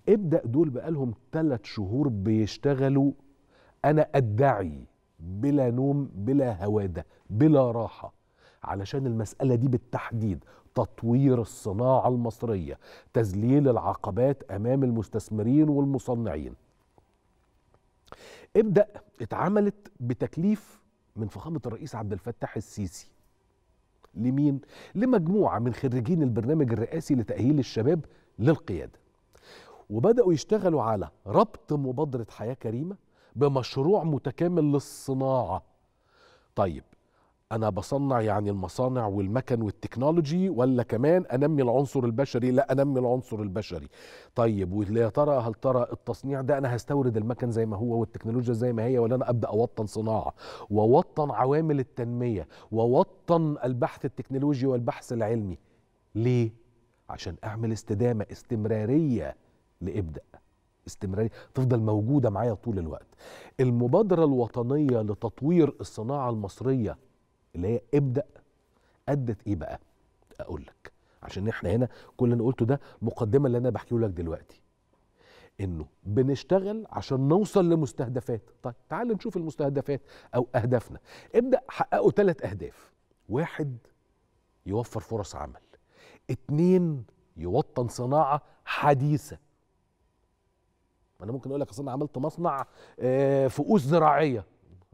ابدا دول بقالهم ثلاث شهور بيشتغلوا انا ادعي بلا نوم بلا هواده بلا راحه علشان المساله دي بالتحديد تطوير الصناعه المصريه تذليل العقبات امام المستثمرين والمصنعين ابدا اتعملت بتكليف من فخامه الرئيس عبد الفتاح السيسي لمين لمجموعه من خريجين البرنامج الرئاسي لتاهيل الشباب للقياده وبداوا يشتغلوا على ربط مبادره حياه كريمه بمشروع متكامل للصناعه طيب انا بصنع يعني المصانع والمكن والتكنولوجي ولا كمان انمي العنصر البشري لا انمي العنصر البشري طيب ويا ترى هل ترى التصنيع ده انا هستورد المكن زي ما هو والتكنولوجيا زي ما هي ولا انا ابدا اوطن صناعه واوطن عوامل التنميه واوطن البحث التكنولوجي والبحث العلمي ليه عشان اعمل استدامه استمراريه لابدا استمراريه تفضل موجوده معايا طول الوقت المبادره الوطنيه لتطوير الصناعه المصريه اللي هي ابدا ادت ايه بقى اقول لك عشان احنا هنا كل اللي قلته ده مقدمه اللي انا بحكيه لك دلوقتي انه بنشتغل عشان نوصل لمستهدفات طيب تعال نشوف المستهدفات او اهدافنا ابدا حققوا ثلاث اهداف واحد يوفر فرص عمل اتنين يوطن صناعه حديثه انا ممكن اقول لك اصل انا عملت مصنع آه، فؤوس زراعيه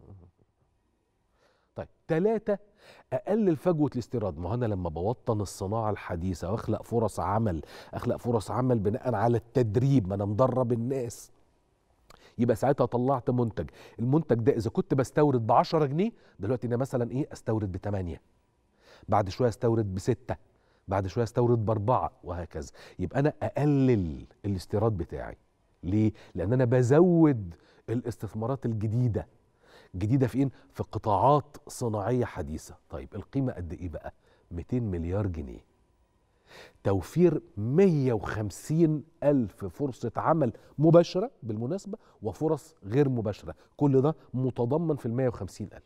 طيب ثلاثة أقلل فجوة الاستيراد ما هو أنا لما بوطن الصناعة الحديثة وأخلق فرص عمل أخلق فرص عمل بناء على التدريب ما أنا مدرب الناس يبقى ساعتها طلعت منتج المنتج ده إذا كنت بستورد ب 10 جنيه دلوقتي أنا مثلا إيه أستورد ب 8 بعد شوية أستورد بستة بعد شوية أستورد بأربعة وهكذا يبقى أنا أقلل الاستيراد بتاعي ليه؟ لأن أنا بزود الاستثمارات الجديدة جديدة في إيه؟ في قطاعات صناعية حديثة طيب القيمة قد إيه بقى؟ 200 مليار جنيه توفير 150 ألف فرصة عمل مباشرة بالمناسبة وفرص غير مباشرة كل ده متضمن في ال 150 ألف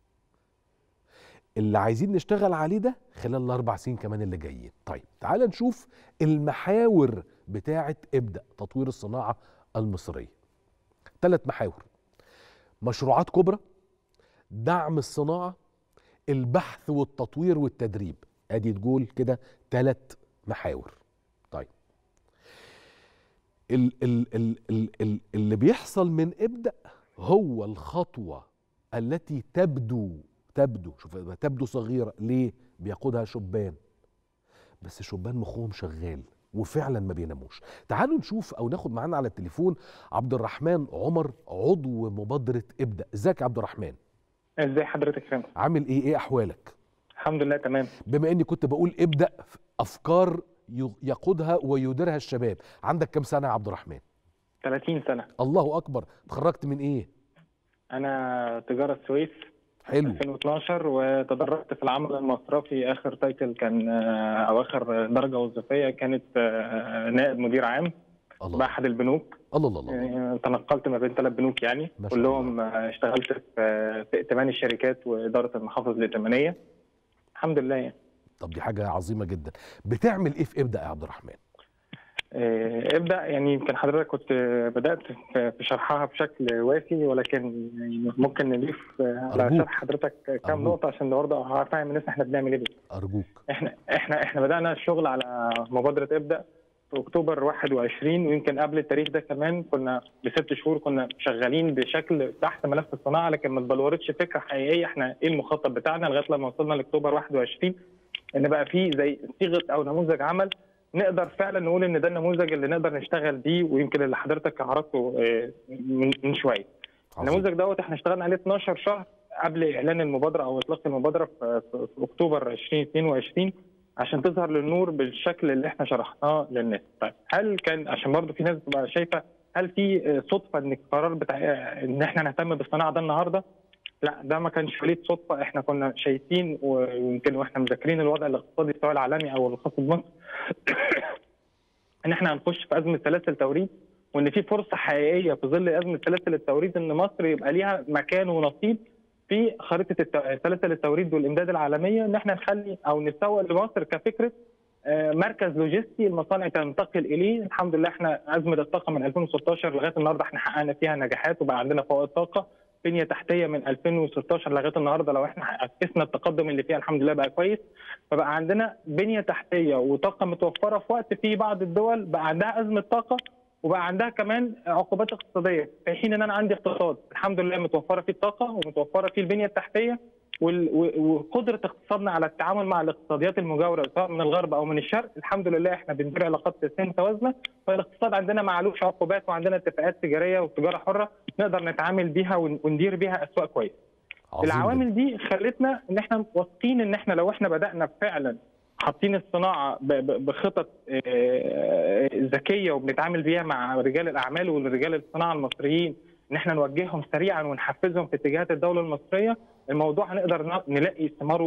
اللي عايزين نشتغل عليه ده خلال الأربع سنين كمان اللي جايين طيب تعال نشوف المحاور بتاعة ابدأ تطوير الصناعة المصرية ثلاث محاور مشروعات كبرى دعم الصناعة البحث والتطوير والتدريب ادي تقول كده ثلاث محاور طيب ال ال ال ال ال اللي بيحصل من ابدأ هو الخطوة التي تبدو تبدو شوف تبدو صغيرة ليه بيقودها شبان بس شبان مخهم شغال وفعلا ما بيناموش تعالوا نشوف او ناخد معانا على التليفون عبد الرحمن عمر عضو مبادرة ابدأ ازيك يا عبد الرحمن ازاي حضرتك فهمت عامل ايه ايه احوالك الحمد لله تمام بما اني كنت بقول ابدأ افكار ي- يقودها ويديرها الشباب عندك كم سنة يا عبد الرحمن 30 سنه الله اكبر اتخرجت من ايه انا تجاره السويس حلو 2012 وتدرجت في العمل المصرفي اخر تايتل كان آه، او اخر درجه وظيفيه كانت آه، نائب مدير عام الله باحد البنوك الله الله, الله. يعني تنقلت ما بين ثلاث بنوك يعني ما شاء كلهم آه، اشتغلت في في ائتمان الشركات واداره المحافظ الائتمانيه الحمد لله يعني طب دي حاجة عظيمة جدا بتعمل ايه في ابدأ يا عبد الرحمن آه، ابدا يعني يمكن حضرتك كنت بدات في في شرحها بشكل وافي ولكن يعني ممكن نضيف آه، على أرجوك. شرح حضرتك كام أرجوك. نقطه عشان برضه افهم الناس احنا بنعمل ايه بالظبط. ارجوك احنا احنا احنا بدانا الشغل على مبادره ابدا في اكتوبر 21 ويمكن قبل التاريخ ده كمان كنا بست شهور كنا شغالين بشكل تحت ملف الصناعه لكن ما اتبلورتش فكره حقيقيه احنا ايه المخطط بتاعنا لغايه لما وصلنا لاكتوبر 21 ان بقى في زي صيغه او نموذج عمل نقدر فعلا نقول ان ده النموذج اللي نقدر نشتغل بيه ويمكن اللي حضرتك عرضته آه، من من شويه. عظيم. النموذج دوت احنا اشتغلنا عليه 12 شهر قبل اعلان المبادره او اطلاق المبادره في, في, في اكتوبر 2022 عشان تظهر للنور بالشكل اللي احنا شرحناه للناس. طيب هل كان عشان برضه في ناس بتبقى شايفه هل في آه، صدفه ان القرار بتاع آه، ان احنا نهتم بالصناعه ده النهارده؟ لا ده ما كانش وليد صدفه احنا كنا شايفين ويمكن واحنا مذاكرين الوضع الاقتصادي سواء العالمي او الخاص بمصر ان احنا هنخش في ازمه سلاسل توريد وان في فرصه حقيقيه في ظل ازمه سلاسل التوريد ان مصر يبقى ليها مكان ونصيب في خريطه الت- سلاسل التوريد والامداد العالميه ان احنا نخلي او نسوق لمصر كفكره آه، مركز لوجستي المصانع تنتقل اليه الحمد لله احنا ازمه الطاقه من 2016 لغايه النهارده احنا حققنا فيها نجاحات وبقى عندنا فوائد طاقه بنيه تحتيه من 2016 لغايه النهارده لو احنا قسنا التقدم اللي فيها الحمد لله بقى كويس فبقى عندنا بنيه تحتيه وطاقه متوفره في وقت في بعض الدول بقى عندها ازمه طاقه وبقى عندها كمان عقوبات اقتصاديه في حين ان انا عندي اقتصاد الحمد لله متوفره فيه الطاقه ومتوفره فيه البنيه التحتيه وال- و- وقدره اقتصادنا على التعامل مع الاقتصاديات المجاوره سواء من الغرب او من الشرق الحمد لله احنا بندير علاقات سياسيه متوازنه فالاقتصاد عندنا معلوش عقوبات وعندنا اتفاقات تجاريه وتجاره حره نقدر نتعامل بيها ون- وندير بيها اسواق كويس عظيم جداً. العوامل دي خلتنا ان احنا واثقين ان احنا لو احنا بدانا فعلا حاطين الصناعه ب- ب- بخطط آه، ذكيه وبنتعامل بيها مع رجال الاعمال ورجال الصناعه المصريين ان احنا نوجههم سريعا ونحفزهم في اتجاهات الدوله المصريه الموضوع هنقدر ن- نلاقي ثماره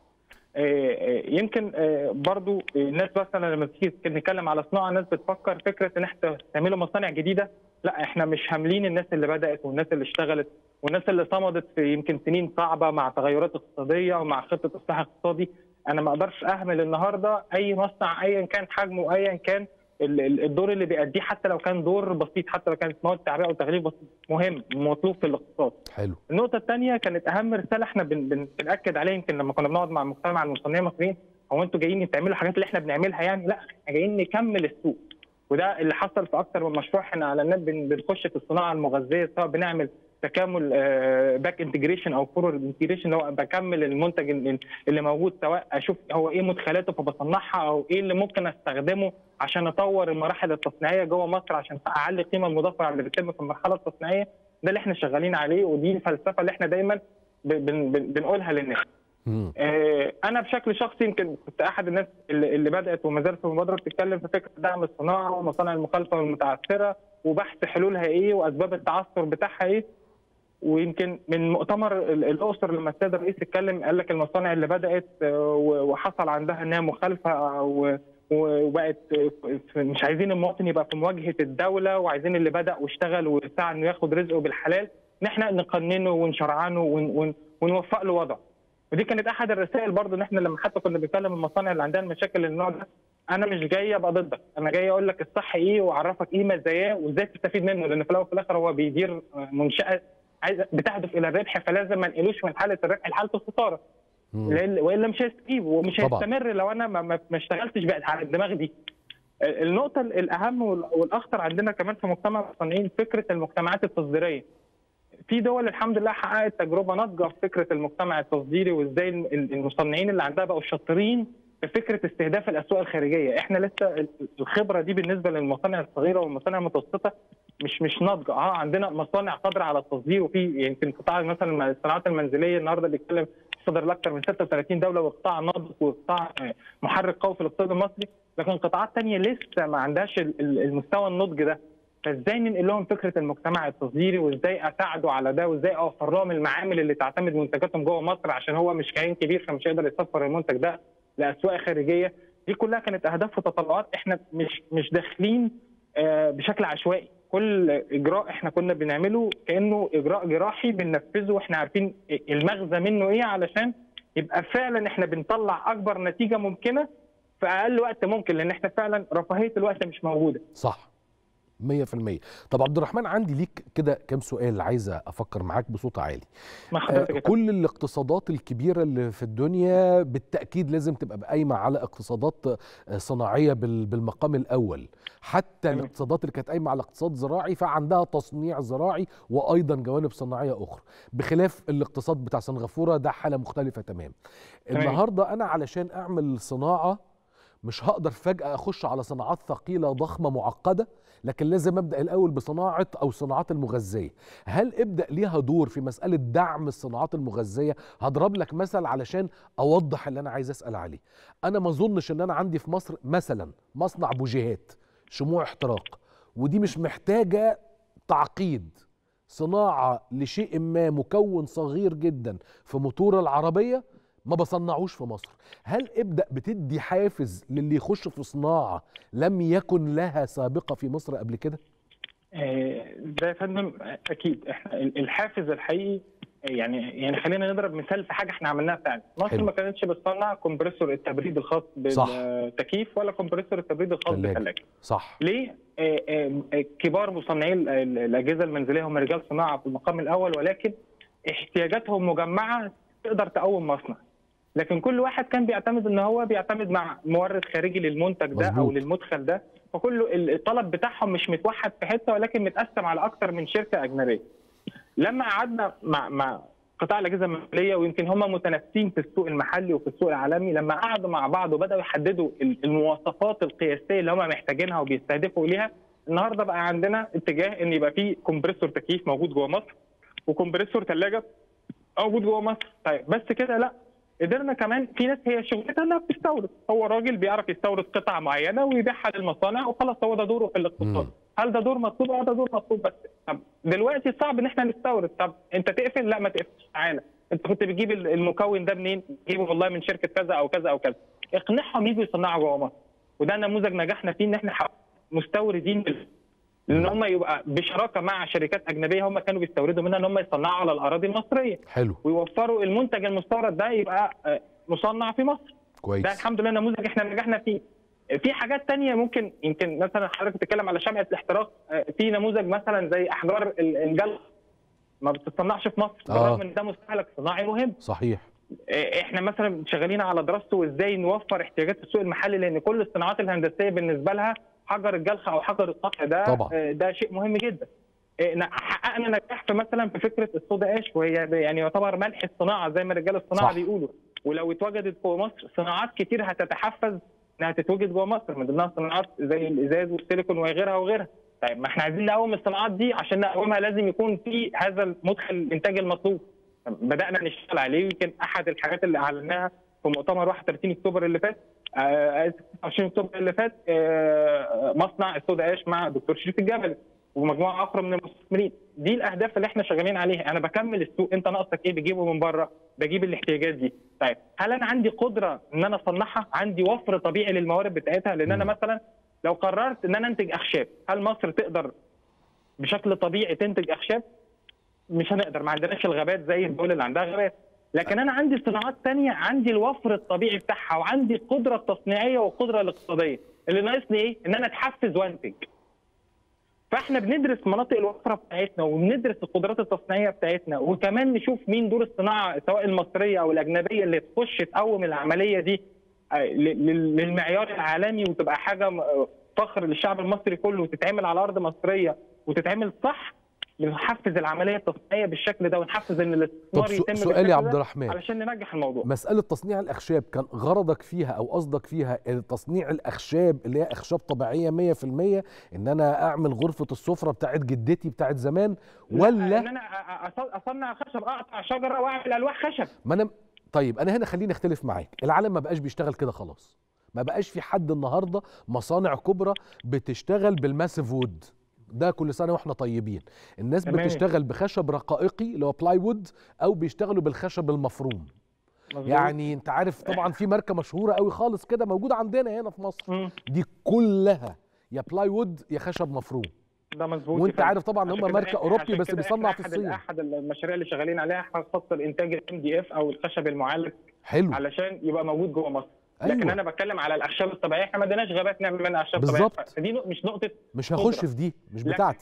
آه، آه، يمكن آه، برضو الناس مثلا لما تيجي نتكلم على صناعه الناس بتفكر فكره ان احنا تعملوا مصانع جديده لا احنا مش هاملين الناس اللي بدات والناس اللي اشتغلت والناس اللي صمدت في يمكن سنين صعبه مع تغيرات اقتصاديه ومع خطه اصلاح اقتصادي انا ما اقدرش اهمل النهارده اي مصنع ايا كان حجمه ايا كان ال- ال- الدور اللي بيأديه حتى لو كان دور بسيط حتى لو كانت مواد تعبئه او تغليف بسيط مهم مطلوب في الاقتصاد حلو النقطة الثانية كانت أهم رسالة احنا بن بن بنأكد عليها يمكن لما كنا بنقعد مع المجتمع المصنعين المصريين هو انتوا جايين تعملوا الحاجات اللي احنا بنعملها يعني لا احنا جايين نكمل السوق وده اللي حصل في أكثر من مشروع احنا على النت بن- بنخش في الصناعة المغذية سواء بنعمل تكامل باك انتجريشن او فورورد انتجريشن اللي هو بكمل المنتج ال- اللي موجود سواء اشوف هو ايه مدخلاته فبصنعها او ايه اللي ممكن استخدمه عشان اطور المراحل التصنيعيه جوه مصر عشان اعلي القيمه المضافه اللي بتتم في المرحله التصنيعيه ده اللي احنا شغالين عليه ودي الفلسفه اللي احنا دايما ب- بن- بن- بنقولها للناس. مم. آه، انا بشكل شخصي يمكن كنت احد الناس اللي اللي بدات وما زالت في المبادره بتتكلم في فكره دعم الصناعه ومصانع المخالفه والمتعثره وبحث حلولها ايه واسباب التعثر بتاعها ايه ويمكن من مؤتمر ال- الاقصر لما السيد الرئيس اتكلم قال لك المصانع اللي بدات آه، و- وحصل عندها انها مخالفه و- وبقت في- مش عايزين المواطن يبقى في مواجهه الدوله وعايزين اللي بدا واشتغل وسعى انه ياخد رزقه بالحلال ان احنا نقننه ونشرعنه ون- ون- ونوفق له وضعه ودي كانت احد الرسائل برضو ان احنا لما حتى كنا بنتكلم المصانع اللي عندها المشاكل النوع ده انا مش جاي ابقى ضدك انا جاي اقول لك الصح ايه واعرفك ايه مزاياه وازاي تستفيد منه لان في الاول وفي الاخر هو بيدير منشاه عايز بتهدف الى الربح فلازم ما نقلوش من حاله الربح لحاله الخساره مم. لأن- والا مش هيستجيب ومش طبعاً. هيستمر لو انا ما, ما, ما اشتغلتش بقى على الدماغ دي النقطة الأهم وال- والأخطر عندنا كمان في مجتمع المصنعين فكرة المجتمعات التصديرية. في دول الحمد لله حققت تجربة ناضجة في فكرة المجتمع التصديري وإزاي ال- ال- المصنعين اللي عندها بقوا شاطرين في فكرة استهداف الأسواق الخارجية، إحنا لسه ال- الخبرة دي بالنسبة للمصانع الصغيرة والمصانع المتوسطة مش مش ناضجة، اه عندنا مصانع قادرة على التصدير وفي يمكن قطاع مثلا الصناعات المنزلية النهارده بيتكلم صدر لاكثر من 36 دوله وقطاع ناضج وقطاع آه، محرك قوي في الاقتصاد المصري لكن قطاعات تانية لسه ما عندهاش ال- ال- المستوى النضج ده فازاي ننقل لهم فكره المجتمع التصديري وازاي اساعده على ده وازاي اوفر لهم المعامل اللي تعتمد منتجاتهم جوه مصر عشان هو مش كيان كبير فمش هيقدر يسفر المنتج ده لاسواق خارجيه دي كلها كانت اهداف وتطلعات احنا مش مش داخلين آه، بشكل عشوائي كل اجراء احنا كنا بنعمله كانه اجراء جراحي بننفذه واحنا عارفين المغزى منه ايه علشان يبقى فعلا احنا بنطلع اكبر نتيجه ممكنه في اقل وقت ممكن لان احنا فعلا رفاهيه الوقت مش موجوده صح 100% طب عبد الرحمن عندي ليك كده كام سؤال عايز افكر معاك بصوت عالي مع آه، حضرتك يا كل الاقتصادات الكبيره اللي في الدنيا بالتاكيد لازم تبقى قايمه على اقتصادات آه، صناعيه بال- بالمقام الاول حتى تمام. الاقتصادات اللي كانت قايمه على اقتصاد زراعي فعندها تصنيع زراعي وايضا جوانب صناعيه اخرى بخلاف الاقتصاد بتاع سنغافوره ده حاله مختلفه تمام تمام. النهارده انا علشان اعمل صناعه مش هقدر فجأة أخش على صناعات ثقيلة ضخمة معقدة لكن لازم أبدأ الأول بصناعة أو صناعات المغذية هل ابدأ ليها دور في مسألة دعم الصناعات المغذية هضرب لك مثل علشان أوضح اللي أنا عايز أسأل عليه أنا ما أظنش أن أنا عندي في مصر مثلا مصنع بوجيهات شموع احتراق ودي مش محتاجة تعقيد صناعة لشيء ما مكون صغير جدا في موتور العربية ما بصنعوش في مصر هل ابدأ بتدي حافز للي يخش في صناعة لم يكن لها سابقة في مصر قبل كده آه، ده يا فندم اكيد احنا ال- الحافز الحقيقي يعني يعني خلينا نضرب مثال في حاجه احنا عملناها فعلا مصر حلو. ما كانتش بتصنع كومبريسور التبريد الخاص صح. بالتكييف ولا كومبريسور التبريد الخاص ثلاجة. بالثلاجه صح ليه؟ آه، آه، آه، كبار مصنعي ال- ال- الاجهزه المنزليه هم رجال صناعه في المقام الاول ولكن احتياجاتهم مجمعه تقدر تقوم مصنع. لكن كل واحد كان بيعتمد ان هو بيعتمد مع مورد خارجي للمنتج ده او مظبوط. للمدخل ده فكله ال- الطلب بتاعهم مش متوحد في حته ولكن متقسم على اكتر من شركه اجنبيه. لما قعدنا مع مع قطاع الاجهزه المنزليه ويمكن هم متنافسين في السوق المحلي وفي السوق العالمي لما قعدوا مع بعض وبداوا يحددوا ال- المواصفات القياسيه اللي هم محتاجينها وبيستهدفوا ليها النهارده بقى عندنا اتجاه ان يبقى في كومبريسور تكييف موجود جوه مصر وكمبريسور ثلاجه موجود جوه مصر طيب بس كده لا قدرنا كمان في ناس هي شغلتها انها بتستورد هو راجل بيعرف يستورد قطع معينه ويبيعها للمصانع وخلاص هو ده دوره في الاقتصاد مم. هل ده دور مطلوب اه ده دور مطلوب بس طب دلوقتي صعب ان احنا نستورد طب انت تقفل لا ما تقفلش تعالى انت كنت بتجيب ال- المكون ده منين؟ تجيبه والله من شركه كذا او كذا او كذا اقنعهم يجوا يصنعوا جوه مصر وده نموذج نجحنا فيه ان احنا ح- مستوردين بال- لان هم يبقى بشراكه مع شركات اجنبيه هم كانوا بيستوردوا منها ان هم يصنعوا على الاراضي المصريه حلو ويوفروا المنتج المستورد ده يبقى آه، مصنع في مصر ده كويس الحمد لله نموذج احنا نجحنا فيه في حاجات تانية ممكن يمكن مثلا حضرتك بتتكلم على شمعة الاحتراق آه، في نموذج مثلا زي احجار ال- الجلخ ما بتتصنعش في مصر آه. بالرغم ان ده مستهلك صناعي مهم صحيح آه، احنا مثلا شغالين على دراسته وازاي نوفر احتياجات السوق المحلي لان كل الصناعات الهندسيه بالنسبه لها حجر الجلخ او حجر القطع ده طبعا. آه، ده شيء مهم جدا آه، ن- حققنا نجاح في مثلا في فكره الصودا اش وهي يعني يعتبر ملح الصناعه زي ما رجال الصناعه صح. بيقولوا ولو اتوجدت جوه مصر صناعات كتير هتتحفز انها تتوجد جوه مصر من ضمنها صناعات زي الازاز والسيليكون وغيرها وغيرها طيب ما احنا عايزين نقوم الصناعات دي عشان نقومها لازم يكون في هذا المدخل الانتاج المطلوب بدانا نشتغل عليه ويمكن احد الحاجات اللي اعلناها في مؤتمر 31 اكتوبر اللي فات آه، 29 اكتوبر اللي فات آه، مصنع السودا اش مع دكتور شريف الجبل ومجموعه اخرى من المستثمرين دي الاهداف اللي احنا شغالين عليها انا بكمل السوق انت ناقصك ايه بجيبه من بره بجيب الاحتياجات دي طيب هل انا عندي قدره ان انا اصنعها عندي وفر طبيعي للموارد بتاعتها لان انا مم. مثلا لو قررت ان انا انتج اخشاب هل مصر تقدر بشكل طبيعي تنتج اخشاب مش هنقدر ما عندناش الغابات زي الدول اللي عندها غابات لكن انا عندي صناعات تانية عندي الوفر الطبيعي بتاعها وعندي القدره التصنيعيه والقدره الاقتصاديه اللي ناقصني ايه ان انا اتحفز وانتج فاحنا بندرس مناطق الوفره بتاعتنا وبندرس القدرات التصنيعيه بتاعتنا وكمان نشوف مين دور الصناعه سواء المصريه او الاجنبيه اللي تخش تقوم العمليه دي آه، ل- لل- للمعيار العالمي وتبقى حاجه م- فخر للشعب المصري كله وتتعمل على ارض مصريه وتتعمل صح نحفز العمليه التصنيعيه بالشكل ده ونحفز ان طب الاستثمار سو- يتم سؤالي بالشكل يا ده عبد الرحمن علشان ننجح الموضوع مسألة تصنيع الأخشاب كان غرضك فيها أو قصدك فيها تصنيع الأخشاب اللي هي أخشاب طبيعية 100% إن أنا أعمل غرفة السفرة بتاعت جدتي بتاعت زمان لا، ولا ان انا أ- أ- اصنع خشب اقطع شجره واعمل الواح خشب ما أنا طيب أنا هنا خليني أختلف معاك العالم ما بقاش بيشتغل كده خلاص ما بقاش في حد النهاردة مصانع كبرى بتشتغل بالماسيف وود ده كل سنة واحنا طيبين الناس تمام. بتشتغل بخشب رقائقي اللي هو بلاي وود أو بيشتغلوا بالخشب المفروم مظبوط. يعني انت عارف طبعا في ماركه مشهوره قوي خالص كده موجوده عندنا هنا في مصر مم. دي كلها يا بلاي وود يا خشب مفروم ده مظبوط وانت فعلا. عارف طبعا ان عشان هم كده ماركه إحنا- اوروبي عشان بس كده بيصنع إحنا في أحد- الصين احد المشاريع اللي شغالين عليها خاصه انتاج الام دي اف او الخشب المعالج حلو علشان يبقى موجود جوه مصر لكن أيوة. انا بتكلم على الاخشاب الطبيعيه احنا ما عندناش غابات نعمل منها اخشاب بالظبط. طبيعيه فدي نق- مش نقطه مش هخش قدرة. في دي مش لكن- بتاعتي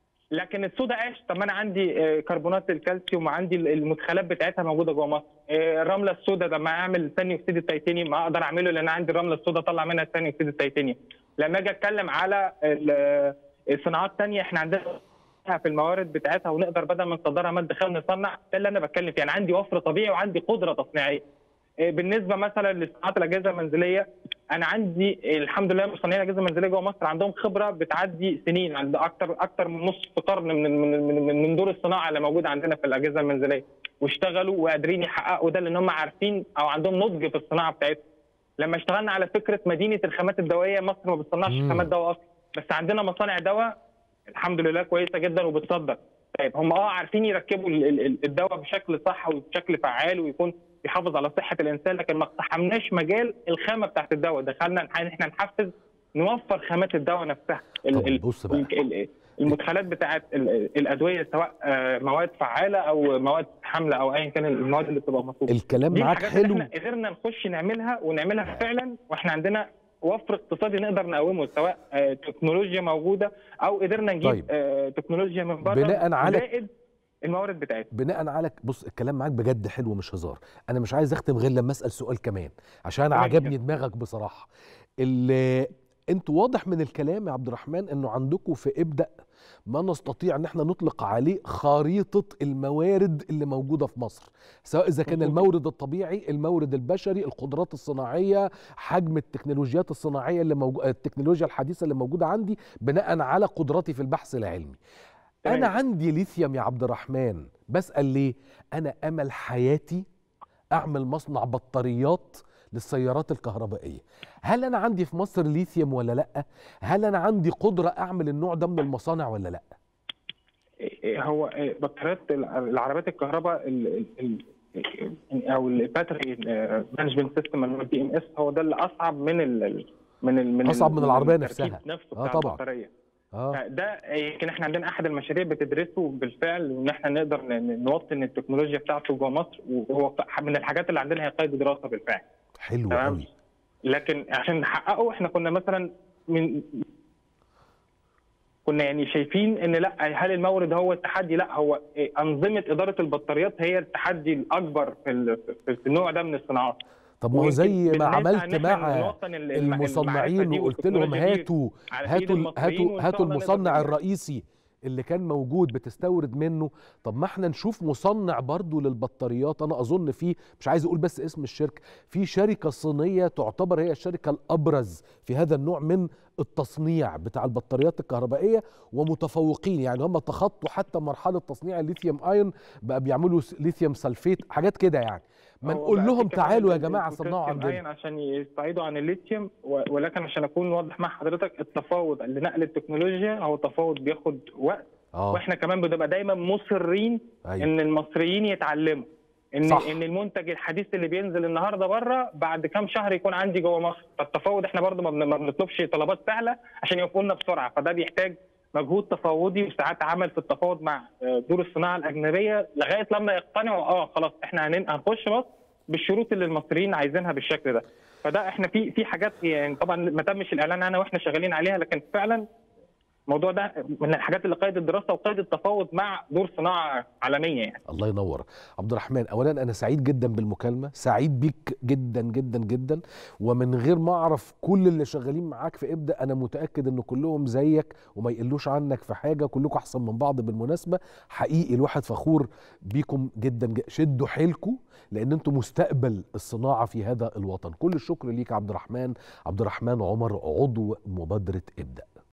لكن الصودا اش طب ما انا عندي آه، كربونات الكالسيوم وعندي المدخلات بتاعتها موجوده جوه مصر آه، الرمله السوداء لما اعمل ثاني اكسيد التيتانيوم ما اقدر اعمله لان عندي الرمله السوداء اطلع منها ثاني اكسيد التيتانيوم لما اجي اتكلم على ال- الصناعات الثانيه احنا عندنا في الموارد بتاعتها ونقدر بدل ما نصدرها ماده خام نصنع ده اللي انا بتكلم فيه انا عندي وفر طبيعي وعندي قدره تصنيعيه آه، بالنسبه مثلا لصناعات الاجهزه المنزليه انا عندي الحمد لله مصنعين الاجهزه المنزليه جوه مصر عندهم خبره بتعدي سنين عند اكتر اكتر من نص قرن من من من, من, من دور الصناعه اللي موجوده عندنا في الاجهزه المنزليه واشتغلوا وقادرين يحققوا ده لان هم عارفين او عندهم نضج في الصناعه بتاعتهم لما اشتغلنا على فكره مدينه الخامات الدوائيه مصر ما بتصنعش مم. خامات دواء اصلا بس عندنا مصانع دواء الحمد لله كويسه جدا وبتصدر طيب هم اه عارفين يركبوا ال- ال- ال- الدواء بشكل صح وبشكل فعال ويكون بيحافظ على صحه الانسان لكن ما اقتحمناش مجال الخامه بتاعت الدواء دخلنا ان احنا نحفز نوفر خامات الدواء نفسها ال- طب ال- بص بقى. ال- ال- المدخلات بتاعت ال- الادويه سواء آه، مواد فعاله او مواد حامله او ايا كان المواد اللي بتبقى مطلوبه الكلام دي معاك الحاجات اللي حلو احنا قدرنا نخش نعملها ونعملها فعلا واحنا عندنا وفر اقتصادي نقدر نقومه سواء آه، تكنولوجيا موجوده او قدرنا نجيب طيب. آه، تكنولوجيا من بره بناء على- زائد الموارد بتاعتنا بناء على بص الكلام معاك بجد حلو مش هزار انا مش عايز اختم غير لما اسال سؤال كمان عشان تمام عجبني كده. دماغك بصراحه اللي انتوا واضح من الكلام يا عبد الرحمن انه عندكم في ابدا ما نستطيع ان احنا نطلق عليه خريطه الموارد اللي موجوده في مصر سواء اذا كان مظبوط. المورد الطبيعي المورد البشري القدرات الصناعيه حجم التكنولوجيات الصناعيه اللي موجوده التكنولوجيا الحديثه اللي موجوده عندي بناء على قدراتي في البحث العلمي تمام. انا عندي ليثيوم يا عبد الرحمن بسال ليه انا امل حياتي اعمل مصنع بطاريات للسيارات الكهربائيه هل انا عندي في مصر ليثيوم ولا لا هل انا عندي قدره اعمل النوع ده من المصانع ولا لا إيه هو إيه بطاريات العربيات الكهرباء ال- ال- ال- او الباتري مانجمنت سيستم البي ام اس هو ده اللي اصعب من ال من ال من أصعب ال- من العربية التركيب نفسها. نفسه آه بتاع طبعاً. البطاريه اه ده يمكن احنا عندنا احد المشاريع بتدرسه بالفعل وان احنا نقدر ن- نوطن التكنولوجيا بتاعته جوه مصر وهو من الحاجات اللي عندنا هي قيد دراسه بالفعل حلو تمام. قوي لكن عشان نحققه احنا كنا مثلا من كنا يعني شايفين ان لا هل المورد هو التحدي لا هو إيه، انظمه اداره البطاريات هي التحدي الاكبر في ال- في في النوع ده من الصناعات طب ما هو ويمكن زي ما بنسعى عملت إن إحنا مع نوطن ال- الم- المصنعين المعرفة دي وقلت لهم والتكنولوجيا دي هاتوا على إيد هاتوا المصريين هاتوا وإن شاء هاتوا الله نقدر المصنع نعمل. الرئيسي اللي كان موجود بتستورد منه طب ما احنا نشوف مصنع برضو للبطاريات انا اظن في مش عايز اقول بس اسم الشركه في شركه صينيه تعتبر هي الشركه الابرز في هذا النوع من التصنيع بتاع البطاريات الكهربائيه ومتفوقين يعني هم تخطوا حتى مرحله تصنيع الليثيوم ايون بقى بيعملوا س- ليثيوم سلفيت حاجات كده يعني ما هو نقول بقى لهم في كمان تعالوا يا ال- جماعه البوتاسيوم صنعوا عندنا أيون عشان يستعيدوا عن الليثيوم و- ولكن عشان اكون واضح مع حضرتك التفاوض لنقل التكنولوجيا هو تفاوض بياخد وقت اه واحنا كمان بنبقى دايما مصرين ايوه ان المصريين يتعلموا ان صح. ان المنتج الحديث اللي بينزل النهارده بره بعد كام شهر يكون عندي جوه مصر فالتفاوض احنا برضه ما بن- ما بنطلبش طلبات سهله عشان يوفقوا لنا بسرعه فده بيحتاج مجهود تفاوضي وساعات عمل في التفاوض مع آه، دور الصناعه الاجنبيه لغايه لما يقتنعوا اه خلاص احنا هنن- هنخش مصر بالشروط اللي المصريين عايزينها بالشكل ده فده احنا في في حاجات يعني طبعا ما تمش الاعلان عنها واحنا شغالين عليها لكن فعلا الموضوع ده من الحاجات اللي قيد الدراسه وقيد التفاوض مع دور صناعه عالميه يعني الله ينور عبد الرحمن اولا انا سعيد جدا بالمكالمه سعيد بيك جدا جدا جدا ومن غير ما اعرف كل اللي شغالين معاك في ابدا انا متاكد ان كلهم زيك وما يقلوش عنك في حاجه كلكم احسن من بعض بالمناسبه حقيقي الواحد فخور بيكم جدا جدا. شدوا حيلكم لان انتم مستقبل الصناعه في هذا الوطن كل الشكر ليك يا عبد الرحمن عبد الرحمن عمر عضو مبادره ابدا